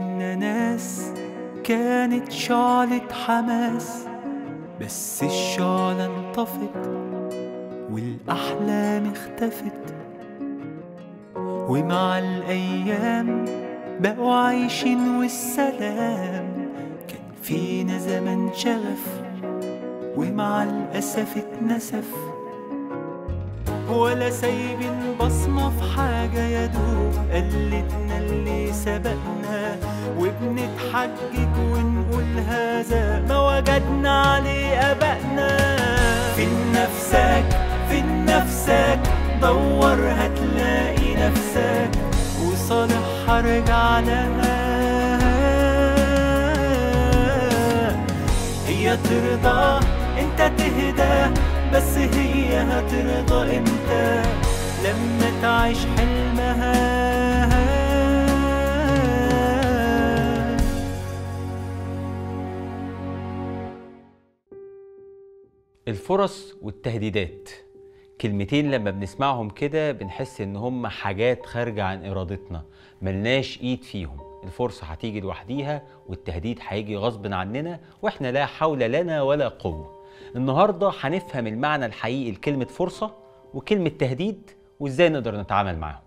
بينا ناس كانت شعلة حماس بس الشعلة انطفت والأحلام اختفت ومع الأيام بقوا عايشين والسلام كان فينا زمن شغف ومع الأسف اتنسف ولا سايبين بصمة في حاجة يا دوب قلتنا اللي سبقنا وبنتحجج ونقول هذا ما وجدنا عليه أبائنا فين نفسك فين نفسك دور هتلاقي نفسك وصالح هرجع لها هي ترضى انت تهدى بس هي هترضى امتى لما تعيش حلمها الفرص والتهديدات كلمتين لما بنسمعهم كده بنحس ان هم حاجات خارجة عن ارادتنا ملناش ايد فيهم الفرصة هتيجي لوحديها والتهديد هيجي غصب عننا واحنا لا حول لنا ولا قوة النهاردة هنفهم المعنى الحقيقي لكلمة فرصة وكلمة تهديد وازاي نقدر نتعامل معاهم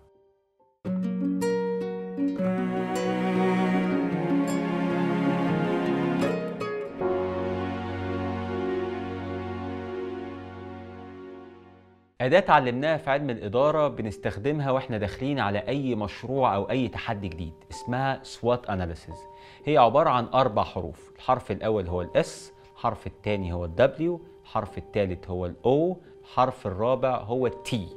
أداة اتعلمناها في علم الإدارة بنستخدمها وإحنا داخلين على أي مشروع أو أي تحدي جديد اسمها SWOT Analysis هي عبارة عن أربع حروف الحرف الأول هو الإس الحرف الثاني هو الدبليو الحرف الثالث هو الأو الحرف الرابع هو التي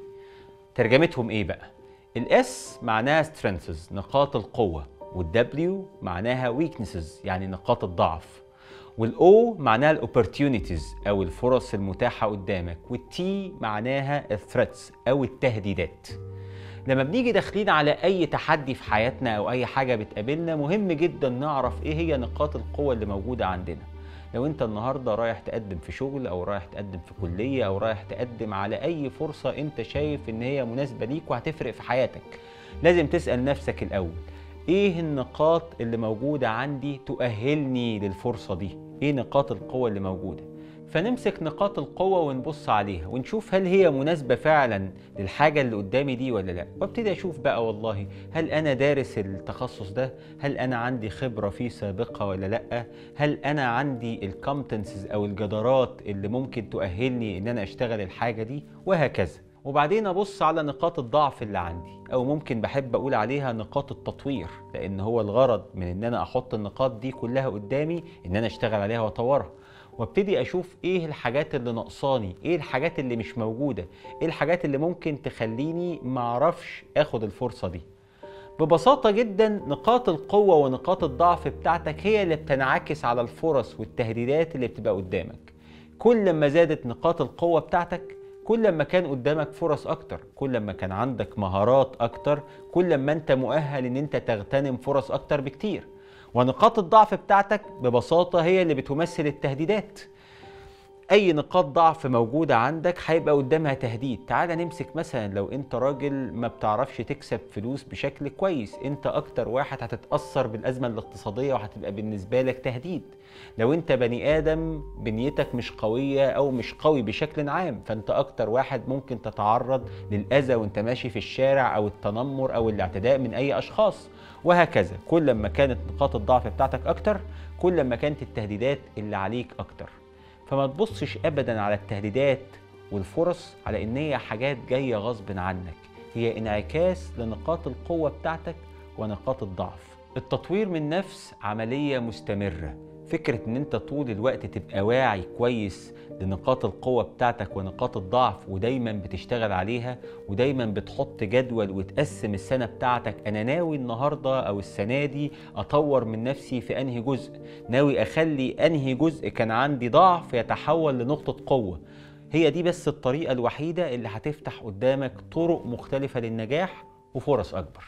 ترجمتهم إيه بقى؟ الإس معناها strengths نقاط القوة والدبليو معناها weaknesses يعني نقاط الضعف والاو معناها الاوبورتيونيتيز او الفرص المتاحه قدامك والتي معناها الثريتس او التهديدات لما بنيجي داخلين على اي تحدي في حياتنا او اي حاجه بتقابلنا مهم جدا نعرف ايه هي نقاط القوه اللي موجوده عندنا لو انت النهارده رايح تقدم في شغل او رايح تقدم في كليه او رايح تقدم على اي فرصه انت شايف ان هي مناسبه ليك وهتفرق في حياتك لازم تسال نفسك الاول ايه النقاط اللي موجوده عندي تؤهلني للفرصه دي ايه نقاط القوه اللي موجوده فنمسك نقاط القوة ونبص عليها ونشوف هل هي مناسبة فعلا للحاجة اللي قدامي دي ولا لا وابتدي اشوف بقى والله هل انا دارس التخصص ده هل انا عندي خبرة فيه سابقة ولا لا هل انا عندي الكومبتنسز او الجدارات اللي ممكن تؤهلني ان انا اشتغل الحاجة دي وهكذا وبعدين ابص على نقاط الضعف اللي عندي او ممكن بحب اقول عليها نقاط التطوير لان هو الغرض من ان انا احط النقاط دي كلها قدامي ان انا اشتغل عليها واطورها وابتدي اشوف ايه الحاجات اللي ناقصاني ايه الحاجات اللي مش موجوده ايه الحاجات اللي ممكن تخليني معرفش اخد الفرصه دي ببساطة جدا نقاط القوة ونقاط الضعف بتاعتك هي اللي بتنعكس على الفرص والتهديدات اللي بتبقى قدامك كل ما زادت نقاط القوة بتاعتك كل ما كان قدامك فرص اكتر كل ما كان عندك مهارات اكتر كل ما انت مؤهل ان انت تغتنم فرص اكتر بكتير ونقاط الضعف بتاعتك ببساطة هي اللي بتمثل التهديدات اي نقاط ضعف موجودة عندك هيبقى قدامها تهديد تعال نمسك مثلا لو انت راجل ما بتعرفش تكسب فلوس بشكل كويس انت اكتر واحد هتتأثر بالازمة الاقتصادية وهتبقى بالنسبة لك تهديد لو انت بني ادم بنيتك مش قوية او مش قوي بشكل عام فانت اكتر واحد ممكن تتعرض للاذى وانت ماشي في الشارع او التنمر او الاعتداء من اي اشخاص وهكذا كل ما كانت نقاط الضعف بتاعتك اكتر كل ما كانت التهديدات اللي عليك اكتر فما تبصش ابدا على التهديدات والفرص على ان هي حاجات جايه غصب عنك هي انعكاس لنقاط القوه بتاعتك ونقاط الضعف التطوير من نفس عمليه مستمره فكرة ان انت طول الوقت تبقى واعي كويس لنقاط القوة بتاعتك ونقاط الضعف ودايما بتشتغل عليها ودايما بتحط جدول وتقسم السنة بتاعتك انا ناوي النهاردة او السنة دي اطور من نفسي في انهي جزء ناوي اخلي انهي جزء كان عندي ضعف يتحول لنقطة قوة هي دي بس الطريقة الوحيدة اللي هتفتح قدامك طرق مختلفة للنجاح وفرص اكبر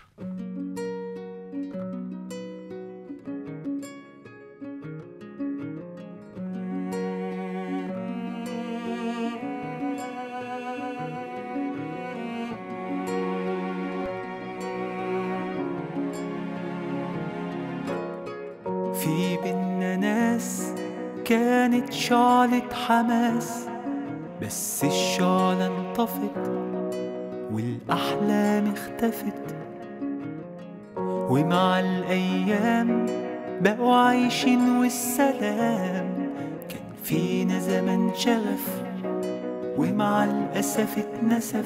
في بينا ناس كانت شعلة حماس بس الشعلة انطفت والأحلام اختفت ومع الأيام بقوا عايشين والسلام كان فينا زمن شغف ومع الأسف اتنسف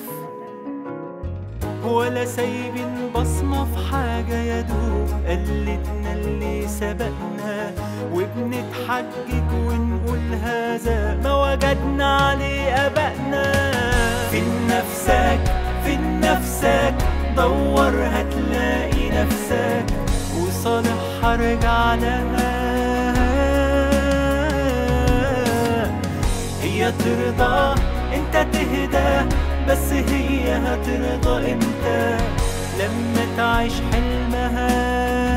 ولا سايبين بصمة في حاجة يا دوب قلتنا اللي سبقنا وبنتحجج ونقول هذا ما وجدنا عليه أبقنا فين نفسك فين نفسك دور هتلاقي نفسك وصالح هرجع لها هي ترضى انت تهدى بس هي هترضى امتى لما تعيش حلمها